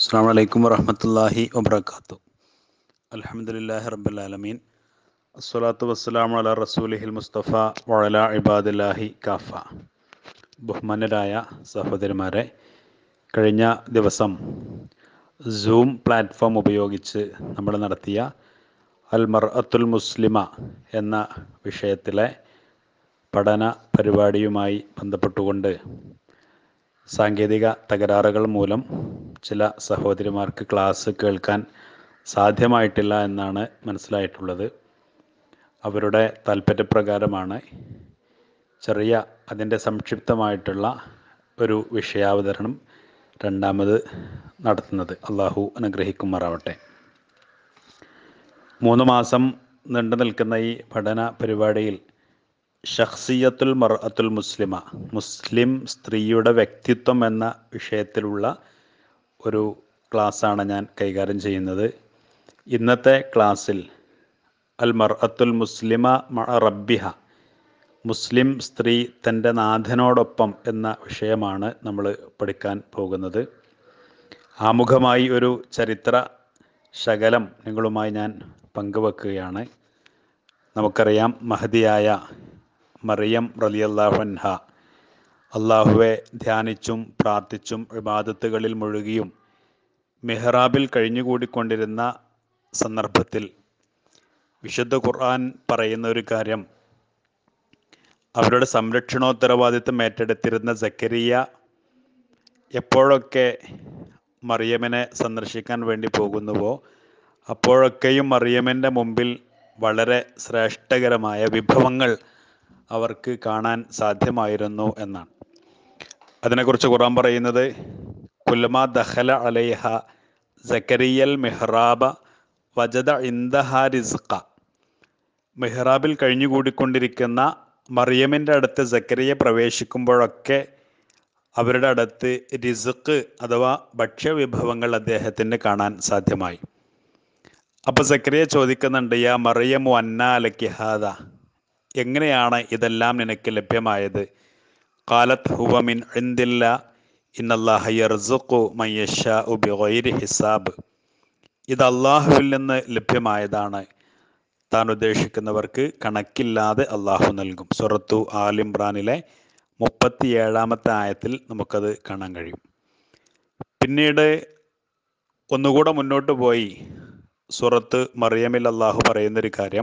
അസ്സാം വലൈക്കും വറഹമത്തല്ലാഹി വബർക്കാത്തു അലഹമുല്ലാഹി റബ്ബുലാലമീൻ അസ്സലാത്തു വസ്സലാം അല റസൂലിഹിൽ മുസ്തഫ വഴല ഇബാദില്ലാഹി കാഫ ബഹുമാന്യരായ സഹോദരിമാരെ കഴിഞ്ഞ ദിവസം സൂം പ്ലാറ്റ്ഫോം ഉപയോഗിച്ച് നമ്മൾ നടത്തിയ അൽ മർ അത്തുൽ മുസ്ലിമ എന്ന വിഷയത്തിലെ പഠന പരിപാടിയുമായി ബന്ധപ്പെട്ടുകൊണ്ട് സാങ്കേതിക തകരാറുകൾ മൂലം ചില സഹോദരിമാർക്ക് ക്ലാസ് കേൾക്കാൻ സാധ്യമായിട്ടില്ല എന്നാണ് മനസ്സിലായിട്ടുള്ളത് അവരുടെ താല്പര്യപ്രകാരമാണ് ചെറിയ അതിൻ്റെ സംക്ഷിപ്തമായിട്ടുള്ള ഒരു വിഷയാവതരണം രണ്ടാമത് നടത്തുന്നത് അള്ളാഹു അനുഗ്രഹിക്കുമാറാവട്ടെ മൂന്ന് മാസം നീണ്ടു നിൽക്കുന്ന ഈ പഠന പരിപാടിയിൽ ഷഖ്സിയത്തുൽ മർ അത്തുൽ മുസ്ലിമ മുസ്ലിം സ്ത്രീയുടെ വ്യക്തിത്വം എന്ന വിഷയത്തിലുള്ള ഒരു ക്ലാസ്സാണ് ഞാൻ കൈകാര്യം ചെയ്യുന്നത് ഇന്നത്തെ ക്ലാസ്സിൽ അൽ മർ അത്തുൽ മുസ്ലിമ മ റബ്ബിഹ മുസ്ലിം സ്ത്രീ തൻ്റെ നാഥനോടൊപ്പം എന്ന വിഷയമാണ് നമ്മൾ പഠിക്കാൻ പോകുന്നത് ആമുഖമായി ഒരു ചരിത്ര ശകലം നിങ്ങളുമായി ഞാൻ പങ്കുവെക്കുകയാണ് നമുക്കറിയാം മഹതിയായ മറിയം റലിയല്ലാഹൻഹ അള്ളാഹുവെ ധ്യാനിച്ചും പ്രാർത്ഥിച്ചും വിവാദത്തുകളിൽ മുഴുകിയും മെഹ്റാബിൽ കഴിഞ്ഞുകൂടിക്കൊണ്ടിരുന്ന സന്ദർഭത്തിൽ വിശുദ്ധ ഖുർആൻ പറയുന്ന ഒരു കാര്യം അവരുടെ സംരക്ഷണോത്തരവാദിത്വം ഏറ്റെടുത്തിരുന്ന സക്കരിയ എപ്പോഴൊക്കെ മറിയമിനെ സന്ദർശിക്കാൻ വേണ്ടി പോകുന്നുവോ അപ്പോഴൊക്കെയും മറിയമിൻ്റെ മുമ്പിൽ വളരെ ശ്രേഷ്ഠകരമായ വിഭവങ്ങൾ അവർക്ക് കാണാൻ സാധ്യമായിരുന്നു എന്നാണ് അതിനെക്കുറിച്ച് ഖുറാൻ പറയുന്നത് കുലമ ദഹല അലൈഹ സക്കരിയൽ മെഹ്റാബ വജദ ഇന്ദഹ റിസ്ഖ മെഹ്റാബിൽ കഴിഞ്ഞുകൂടിക്കൊണ്ടിരിക്കുന്ന മറിയമിൻ്റെ അടുത്ത് സക്കരിയെ പ്രവേശിക്കുമ്പോഴൊക്കെ അവരുടെ അടുത്ത് റിസ്ക് അഥവാ ഭക്ഷ്യവിഭവങ്ങൾ അദ്ദേഹത്തിന് കാണാൻ സാധ്യമായി അപ്പൊ സക്രിയ ചോദിക്കുന്നുണ്ട് യാ മറിയമു അന്നാലക്കി ഹാദ എങ്ങനെയാണ് ഇതെല്ലാം നിനക്ക് ലഭ്യമായത് കാലത്ത് ഹുവമിൻ ഇന്ദില്ല ഇന്നല്ലാഹ യർസുഖു മയ്യഷാഉ ബിഗൈരി ഹിസാബ് ഇത് അള്ളാഹുവിൽ നിന്ന് ലഭ്യമായതാണ് താൻ ഉദ്ദേശിക്കുന്നവർക്ക് കണക്കില്ലാതെ അള്ളാഹു നൽകും സുറത്തു ആലിംബ്രാനിലെ മുപ്പത്തിയേഴാമത്തെ ആയത്തിൽ നമുക്കത് കാണാൻ കഴിയും പിന്നീട് ഒന്നുകൂടെ മുന്നോട്ട് പോയി സുറത്ത് മറിയമിൽ അള്ളാഹു പറയുന്നൊരു കാര്യം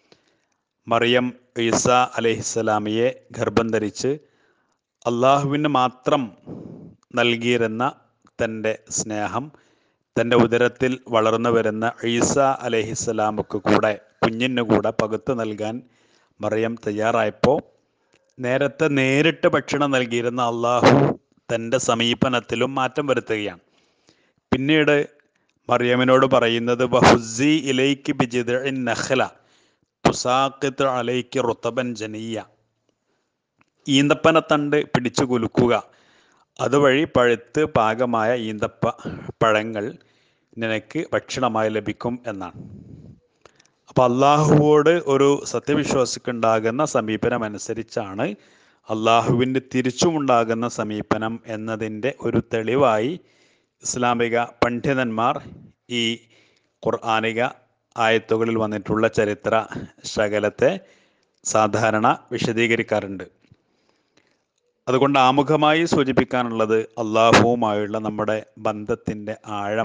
മറിയം ഈസ അലഹിസ്സലാമിയെ ഗർഭം ധരിച്ച് അള്ളാഹുവിന് മാത്രം നൽകിയിരുന്ന തൻ്റെ സ്നേഹം തൻ്റെ ഉദരത്തിൽ വളർന്നു വരുന്ന ഈസ അലഹിസ്സലാമക്ക് കൂടെ കുഞ്ഞിന് കൂടെ പകുത്തു നൽകാൻ മറിയം തയ്യാറായപ്പോൾ നേരത്തെ നേരിട്ട് ഭക്ഷണം നൽകിയിരുന്ന അള്ളാഹു തൻ്റെ സമീപനത്തിലും മാറ്റം വരുത്തുകയാണ് പിന്നീട് മറിയമിനോട് പറയുന്നത് ബഹുസി ഇലൈക്ക് ബിജിദ് നഖല തുസാഖിത്ത് അലൈക്ക് റുത്തബൻ ജനീയ ഈന്തപ്പനത്തണ്ട് പിടിച്ചു കുലുക്കുക അതുവഴി പഴുത്ത് പാകമായ ഈന്തപ്പ പഴങ്ങൾ നിനക്ക് ഭക്ഷണമായി ലഭിക്കും എന്നാണ് അപ്പം അള്ളാഹുവോട് ഒരു സത്യവിശ്വാസിക്കുണ്ടാകുന്ന സമീപനം അനുസരിച്ചാണ് അള്ളാഹുവിൻ്റെ തിരിച്ചുമുണ്ടാകുന്ന സമീപനം എന്നതിൻ്റെ ഒരു തെളിവായി ഇസ്ലാമിക പണ്ഡിതന്മാർ ഈ ഖുർആാനിക ആയത്തുകളിൽ വന്നിട്ടുള്ള ചരിത്ര ശകലത്തെ സാധാരണ വിശദീകരിക്കാറുണ്ട് അതുകൊണ്ട് ആമുഖമായി സൂചിപ്പിക്കാനുള്ളത് അള്ളാഹുവുമായുള്ള നമ്മുടെ ബന്ധത്തിൻ്റെ ആഴം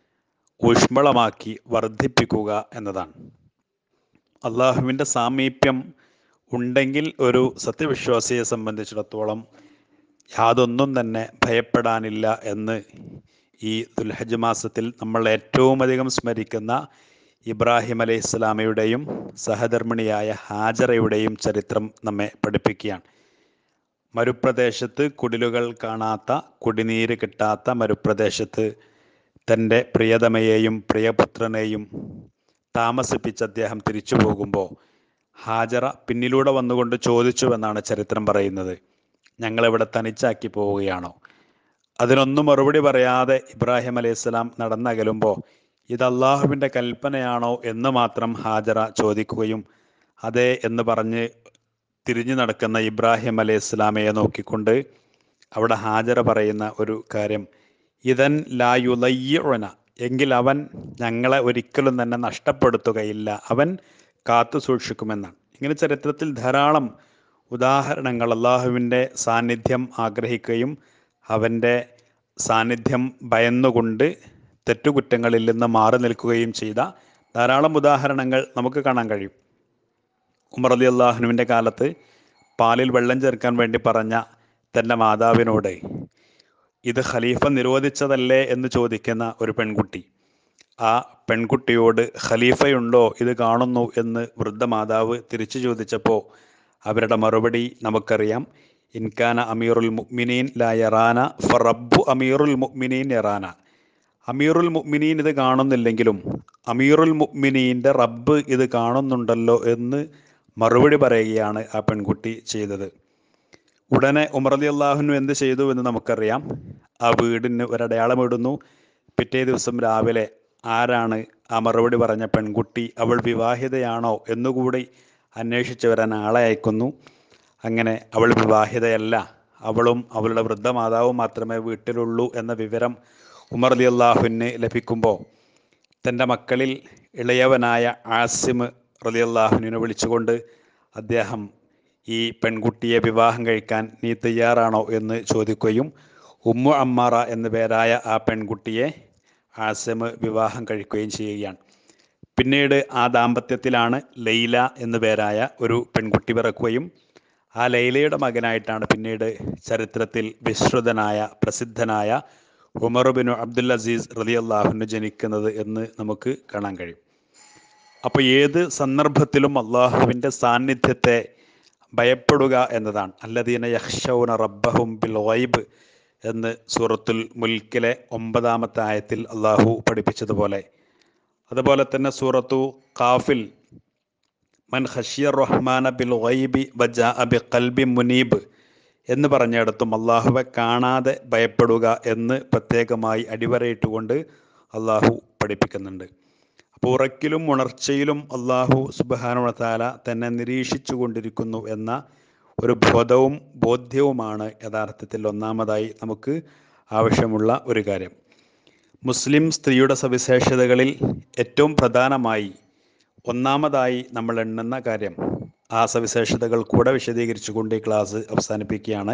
ഊഷ്മളമാക്കി വർദ്ധിപ്പിക്കുക എന്നതാണ് അള്ളാഹുവിൻ്റെ സാമീപ്യം ഉണ്ടെങ്കിൽ ഒരു സത്യവിശ്വാസിയെ സംബന്ധിച്ചിടത്തോളം യാതൊന്നും തന്നെ ഭയപ്പെടാനില്ല എന്ന് ഈ ദുൽഹജ് മാസത്തിൽ നമ്മൾ ഏറ്റവും അധികം സ്മരിക്കുന്ന ഇബ്രാഹിം അലൈഹി ഇസ്ലാമയുടെയും സഹധർമ്മിണിയായ ഹാജറയുടെയും ചരിത്രം നമ്മെ പഠിപ്പിക്കുകയാണ് മരുപ്രദേശത്ത് കുടിലുകൾ കാണാത്ത കുടിനീര് കിട്ടാത്ത മരുപ്രദേശത്ത് തൻ്റെ പ്രിയതമയെയും പ്രിയപുത്രനെയും താമസിപ്പിച്ച് അദ്ദേഹം തിരിച്ചു പോകുമ്പോൾ ഹാജറ പിന്നിലൂടെ വന്നുകൊണ്ട് ചോദിച്ചുവെന്നാണ് ചരിത്രം പറയുന്നത് ഞങ്ങളിവിടെ തനിച്ചാക്കി പോവുകയാണോ അതിനൊന്നും മറുപടി പറയാതെ ഇബ്രാഹിം അലൈഹിസ്സലാം നടന്നകലുമ്പോൾ ഇത് അള്ളാഹുവിൻ്റെ കൽപ്പനയാണോ എന്ന് മാത്രം ഹാജറ ചോദിക്കുകയും അതെ എന്ന് പറഞ്ഞ് തിരിഞ്ഞു നടക്കുന്ന ഇബ്രാഹിം അലൈഹി ഇസ്ലാമയെ നോക്കിക്കൊണ്ട് അവിടെ ഹാജറ പറയുന്ന ഒരു കാര്യം ഇതൻ ലായുലയ്യന എങ്കിൽ അവൻ ഞങ്ങളെ ഒരിക്കലും തന്നെ നഷ്ടപ്പെടുത്തുകയില്ല അവൻ കാത്തു സൂക്ഷിക്കുമെന്നാണ് ഇങ്ങനെ ചരിത്രത്തിൽ ധാരാളം ഉദാഹരണങ്ങൾ അള്ളാഹുവിൻ്റെ സാന്നിധ്യം ആഗ്രഹിക്കുകയും അവൻ്റെ സാന്നിധ്യം ഭയന്നുകൊണ്ട് തെറ്റുകുറ്റങ്ങളിൽ നിന്ന് മാറി നിൽക്കുകയും ചെയ്ത ധാരാളം ഉദാഹരണങ്ങൾ നമുക്ക് കാണാൻ കഴിയും ഉമർ അലി അള്ളാഹുനുവിൻ്റെ കാലത്ത് പാലിൽ വെള്ളം ചേർക്കാൻ വേണ്ടി പറഞ്ഞ തൻ്റെ മാതാവിനോട് ഇത് ഖലീഫ നിരോധിച്ചതല്ലേ എന്ന് ചോദിക്കുന്ന ഒരു പെൺകുട്ടി ആ പെൺകുട്ടിയോട് ഖലീഫയുണ്ടോ ഇത് കാണുന്നു എന്ന് വൃദ്ധമാതാവ് തിരിച്ചു ചോദിച്ചപ്പോൾ അവരുടെ മറുപടി നമുക്കറിയാം ഇൻകാന അമീറുൽ മുഅ്മിനീൻ ലാ യറാന ഫറബ്ബു അമീറുൽ മുഅ്മിനീൻ യറാന അമീറുൽ മുഅ്മിനീൻ ഇത് കാണുന്നില്ലെങ്കിലും അമീറുൽ മുഅ്മിനീൻ്റെ റബ്ബ് ഇത് കാണുന്നുണ്ടല്ലോ എന്ന് മറുപടി പറയുകയാണ് ആ പെൺകുട്ടി ചെയ്തത് ഉടനെ ഉമർ അലി അള്ളാഹുനു എന്ത് ചെയ്തു എന്ന് നമുക്കറിയാം ആ വീടിന് ഒരടയാളം ഇടുന്നു പിറ്റേ ദിവസം രാവിലെ ആരാണ് ആ മറുപടി പറഞ്ഞ പെൺകുട്ടി അവൾ വിവാഹിതയാണോ എന്നുകൂടി അന്വേഷിച്ച് വരാൻ ആളെ അയക്കുന്നു അങ്ങനെ അവൾ വിവാഹിതയല്ല അവളും അവളുടെ വൃദ്ധമാതാവും മാത്രമേ വീട്ടിലുള്ളൂ എന്ന വിവരം ഉമർ അലി അള്ളാഹുവിന് ലഭിക്കുമ്പോൾ തൻ്റെ മക്കളിൽ ഇളയവനായ ആസിം റലി അള്ളാഹുവിനെ വിളിച്ചുകൊണ്ട് അദ്ദേഹം ഈ പെൺകുട്ടിയെ വിവാഹം കഴിക്കാൻ നീ തയ്യാറാണോ എന്ന് ചോദിക്കുകയും ഉമ്മു അമ്മാറ എന്ന പേരായ ആ പെൺകുട്ടിയെ ആസിം വിവാഹം കഴിക്കുകയും ചെയ്യുകയാണ് പിന്നീട് ആ ദാമ്പത്യത്തിലാണ് ലൈല എന്നു പേരായ ഒരു പെൺകുട്ടി പിറക്കുകയും ആ ലൈലയുടെ മകനായിട്ടാണ് പിന്നീട് ചരിത്രത്തിൽ വിശ്രുതനായ പ്രസിദ്ധനായ ഉമർ ബിൻ അബ്ദുൽ അസീസ് റലി അള്ളാഹുന് ജനിക്കുന്നത് എന്ന് നമുക്ക് കാണാൻ കഴിയും അപ്പോൾ ഏത് സന്ദർഭത്തിലും അള്ളാഹുവിൻ്റെ സാന്നിധ്യത്തെ ഭയപ്പെടുക എന്നതാണ് അല്ലദീന യഹ്ഷൗന റബ്ബഹും ബിൽ വൈബ് എന്ന് സൂറത്തുൽ മുൽക്കിലെ ഒമ്പതാമത്തെ ആയത്തിൽ അള്ളാഹു പഠിപ്പിച്ചതുപോലെ അതുപോലെ തന്നെ സൂറത്തു കാഫിൽ മൻ ഖഷിയർ റഹ്മാന ബിൽ വൈബി വജാ ബി കൽബി മുനീബ് എന്ന് പറഞ്ഞിടത്തും അള്ളാഹുവെ കാണാതെ ഭയപ്പെടുക എന്ന് പ്രത്യേകമായി അടിവരയിട്ടുകൊണ്ട് അള്ളാഹു പഠിപ്പിക്കുന്നുണ്ട് അപ്പോൾ ഉറക്കിലും ഉണർച്ചയിലും അള്ളാഹു സുബാനുവത്താല തന്നെ നിരീക്ഷിച്ചു കൊണ്ടിരിക്കുന്നു എന്ന ഒരു ബോധവും ബോധ്യവുമാണ് യഥാർത്ഥത്തിൽ ഒന്നാമതായി നമുക്ക് ആവശ്യമുള്ള ഒരു കാര്യം മുസ്ലിം സ്ത്രീയുടെ സവിശേഷതകളിൽ ഏറ്റവും പ്രധാനമായി ഒന്നാമതായി നമ്മൾ എണ്ണുന്ന കാര്യം ആ സവിശേഷതകൾ കൂടെ വിശദീകരിച്ചുകൊണ്ട് ഈ ക്ലാസ് അവസാനിപ്പിക്കുകയാണ്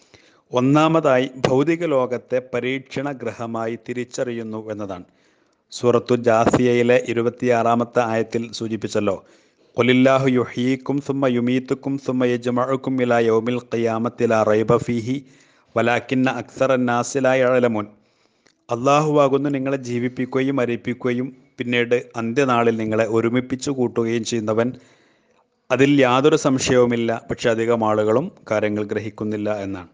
ഒന്നാമതായി ഭൗതിക ലോകത്തെ പരീക്ഷണ ഗ്രഹമായി തിരിച്ചറിയുന്നു എന്നതാണ് സൂറത്തു ജാസിയയിലെ ഇരുപത്തിയാറാമത്തെ ആയത്തിൽ സൂചിപ്പിച്ചല്ലോ ഒലില്ലാഹു യുഹീക്കും സുമ്മ യുമീത്തുക്കും സുമ്മ യജ്മഅക്കും ഇല യൗമിൽ ഖിയാമത്തില റൈബ ഫീഹി വലാക്കിന്ന അക്സർ നാസിലായ അഴലമുൻ അള്ളാഹുവാകുന്നു നിങ്ങളെ ജീവിപ്പിക്കുകയും മരിപ്പിക്കുകയും പിന്നീട് അന്ത്യനാളിൽ നിങ്ങളെ ഒരുമിപ്പിച്ചു കൂട്ടുകയും ചെയ്യുന്നവൻ അതിൽ യാതൊരു സംശയവുമില്ല പക്ഷെ അധികം ആളുകളും കാര്യങ്ങൾ ഗ്രഹിക്കുന്നില്ല എന്നാണ്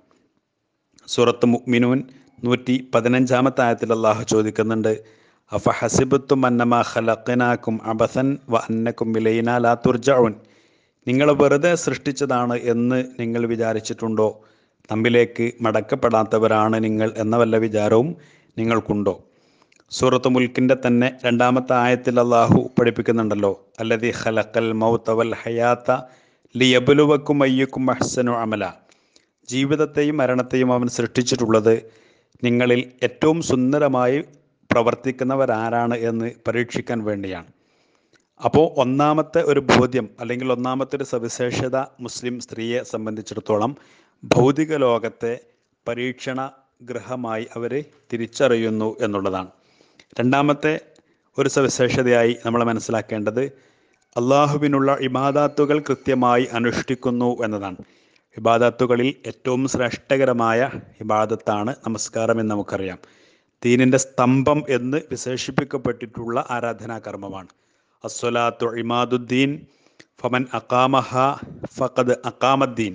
സൂറത്ത് മുഅ്മിനൂൻ നൂറ്റി പതിനഞ്ചാമത്തെ ആയത്തിൽ അള്ളാഹു ചോദിക്കുന്നുണ്ട് അഫ ഹസിബത്തും അന്നമ ഖലഖനാക്കും അബസൻ വ അന്നക്കും വിലയിന ലാ തുർജഉൻ നിങ്ങൾ വെറുതെ സൃഷ്ടിച്ചതാണ് എന്ന് നിങ്ങൾ വിചാരിച്ചിട്ടുണ്ടോ തമ്മിലേക്ക് മടക്കപ്പെടാത്തവരാണ് നിങ്ങൾ എന്ന വല്ല വിചാരവും നിങ്ങൾക്കുണ്ടോ സൂറത്ത് മുൽക്കിൻ്റെ തന്നെ രണ്ടാമത്തെ ആയത്തിൽ അള്ളാഹു പഠിപ്പിക്കുന്നുണ്ടല്ലോ അല്ലതി ഖലഖൽ മൗത്ത വൽ ഹയാത്ത ലിയബുലുവക്കും അയ്യക്കും അഹ്സനു അമല ജീവിതത്തെയും മരണത്തെയും അവൻ സൃഷ്ടിച്ചിട്ടുള്ളത് നിങ്ങളിൽ ഏറ്റവും സുന്ദരമായി പ്രവർത്തിക്കുന്നവരാരാണ് എന്ന് പരീക്ഷിക്കാൻ വേണ്ടിയാണ് അപ്പോൾ ഒന്നാമത്തെ ഒരു ബോധ്യം അല്ലെങ്കിൽ ഒന്നാമത്തെ ഒരു സവിശേഷത മുസ്ലിം സ്ത്രീയെ സംബന്ധിച്ചിടത്തോളം ഭൗതിക ലോകത്തെ പരീക്ഷണ ഗൃഹമായി അവർ തിരിച്ചറിയുന്നു എന്നുള്ളതാണ് രണ്ടാമത്തെ ഒരു സവിശേഷതയായി നമ്മൾ മനസ്സിലാക്കേണ്ടത് അള്ളാഹുവിനുള്ള ഇബാദാത്തുകൾ കൃത്യമായി അനുഷ്ഠിക്കുന്നു എന്നതാണ് ഇബാദത്തുകളിൽ ഏറ്റവും ശ്രേഷ്ഠകരമായ ഇബാദത്താണ് നമസ്കാരം എന്ന് നമുക്കറിയാം ദീനിൻ്റെ സ്തംഭം എന്ന് വിശേഷിപ്പിക്കപ്പെട്ടിട്ടുള്ള ആരാധനാ കർമ്മമാണ് അസ്വലാത്തു ഇമാദുദ്ദീൻ ഫമൻ അക്കാമഹ ഫഖദ് അക്കാമദ്ദീൻ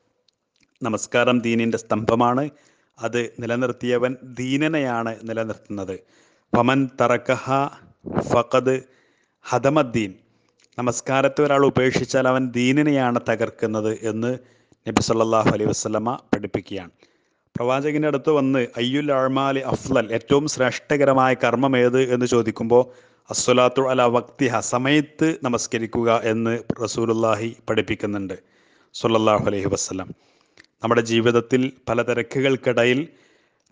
നമസ്കാരം ദീനിൻ്റെ സ്തംഭമാണ് അത് നിലനിർത്തിയവൻ ദീനനെയാണ് നിലനിർത്തുന്നത് ഫമൻ തറക്കഹ ഫഖദ് ഹദമദ്ദീൻ നമസ്കാരത്തെ ഒരാൾ ഉപേക്ഷിച്ചാൽ അവൻ ദീനിനെയാണ് തകർക്കുന്നത് എന്ന് നബി സല്ലല്ലാഹു അലൈഹി വസല്ലമ പഠിപ്പിക്കുകയാണ് പ്രവാചകൻ്റെ അടുത്ത് വന്ന് അയ്യുൽ അഴ്മാലി അഫ്ലൽ ഏറ്റവും ശ്രേഷ്ഠകരമായ കർമ്മം ഏത് എന്ന് ചോദിക്കുമ്പോൾ അസ്വലാത്തു അല വക്തിഹ സമയത്ത് നമസ്കരിക്കുക എന്ന് റസൂലുല്ലാഹി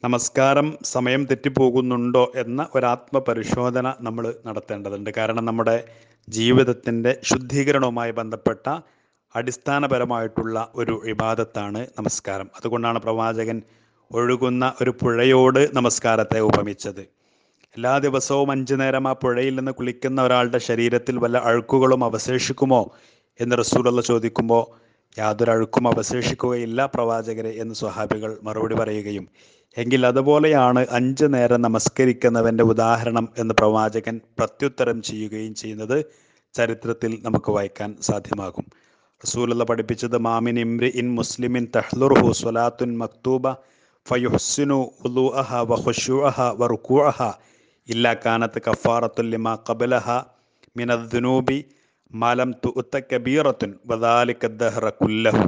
നമസ്കാരം സമയം തെറ്റിപ്പോകുന്നുണ്ടോ എന്ന ഒരാത്മപരിശോധന നമ്മൾ നടത്തേണ്ടതുണ്ട് കാരണം നമ്മുടെ ജീവിതത്തിൻ്റെ ശുദ്ധീകരണവുമായി ബന്ധപ്പെട്ട അടിസ്ഥാനപരമായിട്ടുള്ള ഒരു ഇബാദത്താണ് നമസ്കാരം അതുകൊണ്ടാണ് പ്രവാചകൻ ഒഴുകുന്ന ഒരു പുഴയോട് നമസ്കാരത്തെ ഉപമിച്ചത് എല്ലാ ദിവസവും അഞ്ചു നേരം ആ പുഴയിൽ നിന്ന് കുളിക്കുന്ന ഒരാളുടെ ശരീരത്തിൽ വല്ല അഴുക്കുകളും അവശേഷിക്കുമോ എന്ന് റസൂലുള്ള ചോദിക്കുമ്പോൾ യാതൊരു അഴുക്കും അവശേഷിക്കുകയില്ല പ്രവാചകരെ എന്ന് സ്വഹാബികൾ മറുപടി പറയുകയും എങ്കിൽ അതുപോലെയാണ് അഞ്ച് നേരം നമസ്കരിക്കുന്നവന്റെ ഉദാഹരണം എന്ന് പ്രവാചകൻ പ്രത്യുത്തരം ചെയ്യുകയും ചെയ്യുന്നത് ചരിത്രത്തിൽ നമുക്ക് വായിക്കാൻ സാധ്യമാകും റസൂലുള്ള പഠിപ്പിച്ചത് മാമിൻ ഇംരി ഇൻ മുസ്ലിമിൻ തഹ്ലുർഹു സ്വലാത്തുൻ മക്തൂബ ഫയുഹ്സിനു ഉലൂഅഹ വഖുശൂഅഹ വറുകൂഅഹ ഇല്ലാ കാനത്ത് കഫാറത്തുൽ ലിമാ ഖബലഹ മിനദ്ദുനൂബി മാലം തുഅത്ത കബീറത്തുൻ വദാലിക ദഹ്റ കുല്ലഹു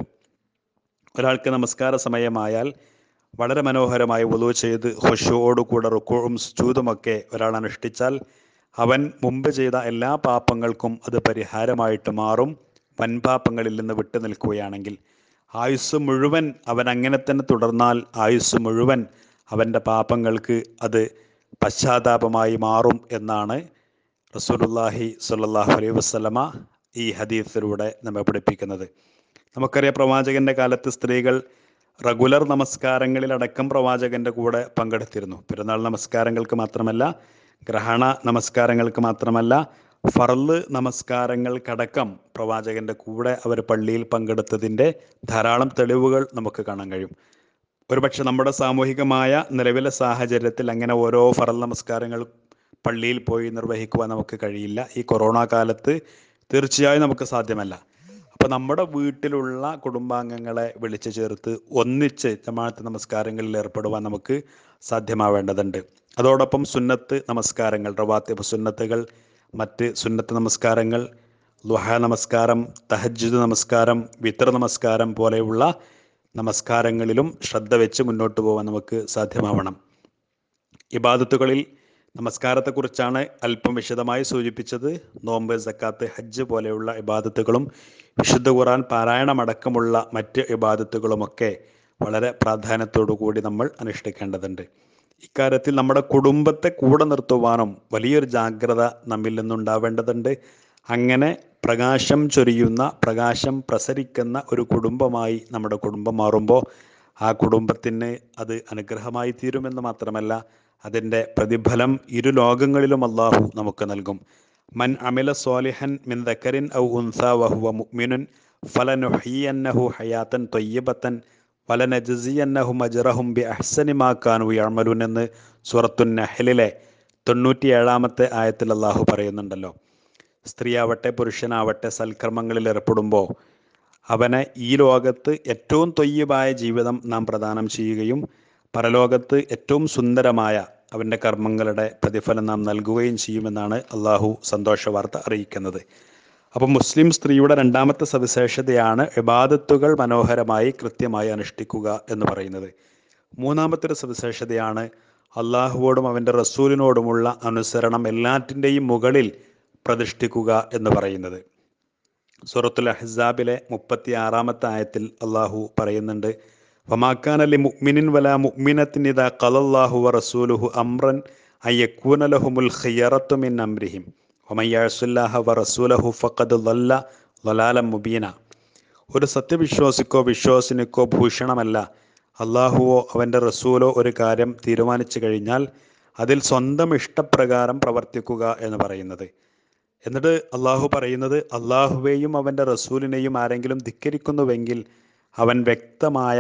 ഒരാൾക്ക് നമസ്കാര സമയമായാൽ വളരെ മനോഹരമായി ഉളു ചെയ്ത് ഹുഷുവോടുകൂടെ റുക്കുവും സുജൂതുമൊക്കെ ഒരാൾ അനുഷ്ഠിച്ചാൽ അവൻ മുമ്പ് ചെയ്ത എല്ലാ പാപങ്ങൾക്കും അത് പരിഹാരമായിട്ട് മാറും വൻപാപങ്ങളിൽ നിന്ന് വിട്ടു നിൽക്കുകയാണെങ്കിൽ ആയുസ് മുഴുവൻ അവൻ അങ്ങനെ തന്നെ തുടർന്നാൽ ആയുസ് മുഴുവൻ അവൻ്റെ പാപങ്ങൾക്ക് അത് പശ്ചാത്താപമായി മാറും എന്നാണ് റസൂലുല്ലാഹി സ്വല്ലല്ലാഹു അലൈഹി വസല്ലമ ഈ ഹദീസിലൂടെ നമ്മെ പഠിപ്പിക്കുന്നത് നമുക്കറിയാം പ്രവാചകന്റെ കാലത്ത് സ്ത്രീകൾ റെഗുലർ നമസ്കാരങ്ങളിലടക്കം പ്രവാചകന്റെ കൂടെ പങ്കെടുത്തിരുന്നു പെരുന്നാൾ നമസ്കാരങ്ങൾക്ക് മാത്രമല്ല ഗ്രഹണ നമസ്കാരങ്ങൾക്ക് മാത്രമല്ല ഫർള് നമസ്കാരങ്ങൾക്കടക്കം പ്രവാചകന്റെ കൂടെ അവർ പള്ളിയിൽ പങ്കെടുത്തതിൻ്റെ ധാരാളം തെളിവുകൾ നമുക്ക് കാണാൻ കഴിയും ഒരുപക്ഷെ നമ്മുടെ സാമൂഹികമായ നിലവിലെ സാഹചര്യത്തിൽ അങ്ങനെ ഓരോ ഫറൽ നമസ്കാരങ്ങൾ പള്ളിയിൽ പോയി നിർവഹിക്കുവാൻ നമുക്ക് കഴിയില്ല ഈ കൊറോണ കാലത്ത് തീർച്ചയായും നമുക്ക് സാധ്യമല്ല അപ്പോൾ നമ്മുടെ വീട്ടിലുള്ള കുടുംബാംഗങ്ങളെ വിളിച്ചു ചേർത്ത് ഒന്നിച്ച് ജമാഅത്ത് നമസ്കാരങ്ങളിൽ ഏർപ്പെടുവാൻ നമുക്ക് സാധ്യമാവേണ്ടതുണ്ട് അതോടൊപ്പം സുന്നത്ത് നമസ്കാരങ്ങൾ റവാത്തിബ് സുന്നത്തുകൾ മറ്റ് സുന്നത്ത് നമസ്കാരങ്ങൾ ലുഹ നമസ്കാരം തഹജ്ജുദ് നമസ്കാരം വിത്ര നമസ്കാരം പോലെയുള്ള നമസ്കാരങ്ങളിലും ശ്രദ്ധ വെച്ച് മുന്നോട്ട് പോകാൻ നമുക്ക് സാധ്യമാവണം ഇബാദത്തുകളിൽ നമസ്കാരത്തെക്കുറിച്ചാണ് അല്പം വിശദമായി സൂചിപ്പിച്ചത് നോമ്പ് സക്കാത്ത് ഹജ്ജ് പോലെയുള്ള ഇബാദത്തുകളും വിശുദ്ധ ഖുറാൻ പാരായണമടക്കമുള്ള മറ്റ് ഇബാദത്തുകളുമൊക്കെ വളരെ പ്രാധാന്യത്തോടു കൂടി നമ്മൾ അനുഷ്ഠിക്കേണ്ടതുണ്ട് ഇക്കാര്യത്തിൽ നമ്മുടെ കുടുംബത്തെ കൂടെ നിർത്തുവാനും വലിയൊരു ജാഗ്രത നമ്മിൽ നിന്നുണ്ടാവേണ്ടതുണ്ട് അങ്ങനെ പ്രകാശം ചൊരിയുന്ന പ്രകാശം പ്രസരിക്കുന്ന ഒരു കുടുംബമായി നമ്മുടെ കുടുംബം മാറുമ്പോൾ ആ കുടുംബത്തിന് അത് അനുഗ്രഹമായി തീരുമെന്ന് മാത്രമല്ല അതിൻ്റെ പ്രതിഫലം ഇരു ലോകങ്ങളിലും അള്ളാഹു നമുക്ക് നൽകും മൻ അമില സ്വാലിഹൻ മിൻ ദക്കറിൻ ഔ ഉൻസ വഹുവ മുഅ്മിനുൻ ഫലനുഹിയന്നഹു ഹയാത്തൻ തൊയ്യബത്തൻ വലനജസിയന്നഹും അജറഹും ബി അഹ്സനി മാ കാനു യഅമലൂൻ എന്ന് സൂറത്തുൻ നഹലിലെ തൊണ്ണൂറ്റി ഏഴാമത്തെ ആയത്തിൽ അള്ളാഹു പറയുന്നുണ്ടല്ലോ സ്ത്രീയാവട്ടെ പുരുഷനാവട്ടെ സൽക്കർമ്മങ്ങളിൽ ഏർപ്പെടുമ്പോൾ അവനെ ഈ ലോകത്ത് ഏറ്റവും തൊയ്യബായ ജീവിതം നാം പ്രദാനം ചെയ്യുകയും പരലോകത്ത് ഏറ്റവും സുന്ദരമായ അവൻ്റെ കർമ്മങ്ങളുടെ പ്രതിഫലം നാം നൽകുകയും ചെയ്യുമെന്നാണ് അള്ളാഹു സന്തോഷ വാർത്ത അറിയിക്കുന്നത് അപ്പം മുസ്ലിം സ്ത്രീയുടെ രണ്ടാമത്തെ സവിശേഷതയാണ് ഇബാദത്തുകൾ മനോഹരമായി കൃത്യമായി അനുഷ്ഠിക്കുക എന്ന് പറയുന്നത് മൂന്നാമത്തെ ഒരു സവിശേഷതയാണ് അള്ളാഹുവോടും അവൻ്റെ റസൂലിനോടുമുള്ള അനുസരണം എല്ലാറ്റിൻ്റെയും മുകളിൽ പ്രതിഷ്ഠിക്കുക എന്ന് പറയുന്നത് സൂറത്തുൽ അഹ്സാബിലെ മുപ്പത്തി ആറാമത്തെ ആയത്തിൽ അള്ളാഹു പറയുന്നുണ്ട് വമാക്കാൻ അലി മുഅ്മിനിൻ വല മുഅ്മിനത്തിൻ ഇദാ ഖലല്ലാഹു വ റസൂലുഹു അംറൻ അയ്യക്കൂന ലഹുമുൽ ഖിയറത്തു മിൻ അംരിഹിം വമൻ യഅസുല്ലാഹ വ റസൂലഹു ഫഖദ് ളല്ല ളലാലം മുബീന ഒരു സത്യവിശ്വാസിക്കോ വിശ്വാസിനിക്കോ ഭൂഷണമല്ല അള്ളാഹുവോ അവൻ്റെ റസൂലോ ഒരു കാര്യം തീരുമാനിച്ചു കഴിഞ്ഞാൽ അതിൽ സ്വന്തം ഇഷ്ടപ്രകാരം പ്രവർത്തിക്കുക എന്ന് പറയുന്നത് എന്നിട്ട് അള്ളാഹു പറയുന്നത് അള്ളാഹുവേയും അവൻ്റെ റസൂലിനെയും ആരെങ്കിലും ധിക്കരിക്കുന്നുവെങ്കിൽ അവൻ വ്യക്തമായ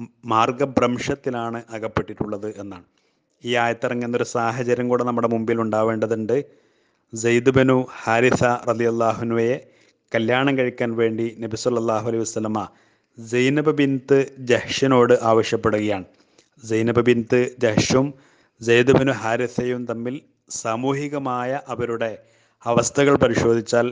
മാർഗഭ്രംശത്തിലാണ് അകപ്പെട്ടിട്ടുള്ളത് എന്നാണ് ഈ ആയത്തിറങ്ങുന്ന ഒരു സാഹചര്യം കൂടെ നമ്മുടെ മുമ്പിൽ ഉണ്ടാവേണ്ടതുണ്ട് സെയ്ദ് ബനു ഹാരിസ റലി അള്ളാഹുനുവയെ കല്യാണം കഴിക്കാൻ വേണ്ടി നബി സല്ലല്ലാഹു അലൈഹി വസല്ലമ സൈനബ് ബിൻത്ത് ജഹ്ഷിനോട് ആവശ്യപ്പെടുകയാണ് സൈനബ് ബിൻത്ത് ജഹ്ഷും സെയ്ദ് ബനു ഹാരിസയും തമ്മിൽ സാമൂഹികമായ അവരുടെ അവസ്ഥകൾ പരിശോധിച്ചാൽ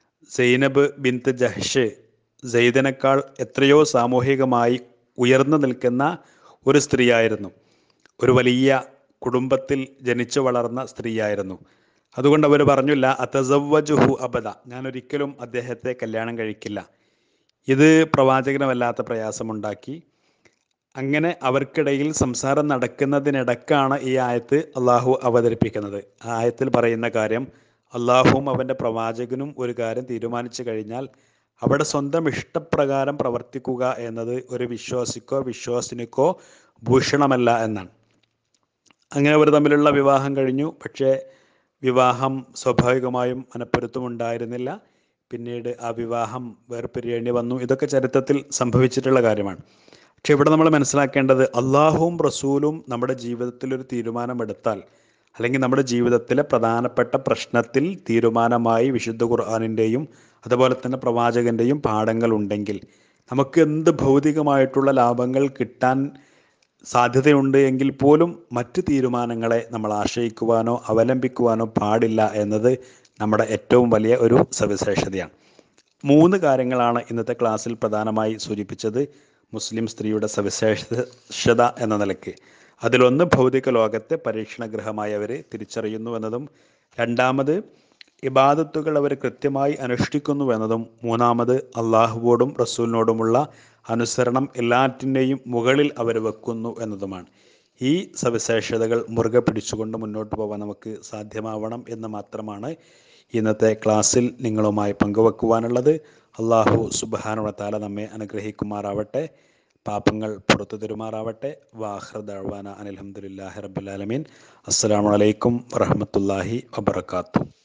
സൈനബ് ബിൻത്ത് ജഹ്ഷ് സെയ്ദിനേക്കാൾ എത്രയോ സാമൂഹികമായി ഉയർന്നു നിൽക്കുന്ന ഒരു സ്ത്രീയായിരുന്നു ഒരു വലിയ കുടുംബത്തിൽ ജനിച്ചു വളർന്ന സ്ത്രീയായിരുന്നു അതുകൊണ്ട് അവർ പറഞ്ഞില്ല അതസവ്വജുഹു അബദ ഞാൻ ഒരിക്കലും അദ്ദേഹത്തെ കല്യാണം കഴിക്കില്ല ഇത് പ്രവാചകന് വല്ലാത്ത പ്രയാസമുണ്ടാക്കി അങ്ങനെ അവർക്കിടയിൽ സംസാരം നടക്കുന്നതിനിടക്കാണ് ഈ ആയത്ത് അള്ളാഹു അവതരിപ്പിക്കുന്നത് ആ ആയത്തിൽ പറയുന്ന കാര്യം അള്ളാഹുവും അവൻ്റെ പ്രവാചകനും ഒരു കാര്യം തീരുമാനിച്ചു കഴിഞ്ഞാൽ അവിടെ സ്വന്തം ഇഷ്ടപ്രകാരം പ്രവർത്തിക്കുക എന്നത് ഒരു വിശ്വാസിക്കോ വിശ്വാസിനിക്കോ ഭൂഷണമല്ല എന്നാണ് അങ്ങനെ അവർ തമ്മിലുള്ള വിവാഹം കഴിഞ്ഞു പക്ഷേ വിവാഹം സ്വാഭാവികമായും മനപ്പൊരുത്തമുണ്ടായിരുന്നില്ല പിന്നീട് ആ വിവാഹം വേർപിരിയേണ്ടി വന്നു ഇതൊക്കെ ചരിത്രത്തിൽ സംഭവിച്ചിട്ടുള്ള കാര്യമാണ് പക്ഷെ ഇവിടെ നമ്മൾ മനസ്സിലാക്കേണ്ടത് അള്ളാഹുവും റസൂലും നമ്മുടെ ജീവിതത്തിൽ ഒരു തീരുമാനമെടുത്താൽ അല്ലെങ്കിൽ നമ്മുടെ ജീവിതത്തിലെ പ്രധാനപ്പെട്ട പ്രശ്നത്തിൽ തീരുമാനമായി വിശുദ്ധ ഖുർആാനിൻ്റെയും അതുപോലെ തന്നെ പ്രവാചകൻ്റെയും പാഠങ്ങൾ ഉണ്ടെങ്കിൽ നമുക്ക് എന്ത് ഭൗതികമായിട്ടുള്ള ലാഭങ്ങൾ കിട്ടാൻ സാധ്യതയുണ്ട് എങ്കിൽ പോലും മറ്റ് തീരുമാനങ്ങളെ നമ്മൾ ആശ്രയിക്കുവാനോ അവലംബിക്കുവാനോ പാടില്ല എന്നത് നമ്മുടെ ഏറ്റവും വലിയ ഒരു സവിശേഷതയാണ് മൂന്ന് കാര്യങ്ങളാണ് ഇന്നത്തെ ക്ലാസ്സിൽ പ്രധാനമായി സൂചിപ്പിച്ചത് മുസ്ലിം സ്ത്രീയുടെ സവിശേഷത എന്ന നിലയ്ക്ക് അതിലൊന്ന് ഭൗതിക ലോകത്തെ പരീക്ഷണഗ്രഹമായി അവർ തിരിച്ചറിയുന്നു എന്നതും രണ്ടാമത് ഇബാദത്തുകൾ അവർ കൃത്യമായി അനുഷ്ഠിക്കുന്നു എന്നതും മൂന്നാമത് അള്ളാഹുവോടും റസൂലിനോടുമുള്ള അനുസരണം എല്ലാറ്റിൻ്റെയും മുകളിൽ അവർ വെക്കുന്നു എന്നതുമാണ് ഈ സവിശേഷതകൾ മുറുകെ പിടിച്ചുകൊണ്ട് മുന്നോട്ട് പോകാൻ നമുക്ക് സാധ്യമാവണം എന്ന് മാത്രമാണ് ഇന്നത്തെ ക്ലാസ്സിൽ നിങ്ങളുമായി പങ്കുവെക്കുവാനുള്ളത് അള്ളാഹു സുബാനുവത്താല നമ്മെ അനുഗ്രഹിക്കുമാറാവട്ടെ പാപങ്ങൾ പുറത്തു തരുമാറാവട്ടെ വാഹ്റദാന അനിൽഹമുല്ലാഹി റബുലാലമീൻ അസ്സാം വലൈക്കും വറഹമത്തല്ലാഹി വബർക്കാത്തു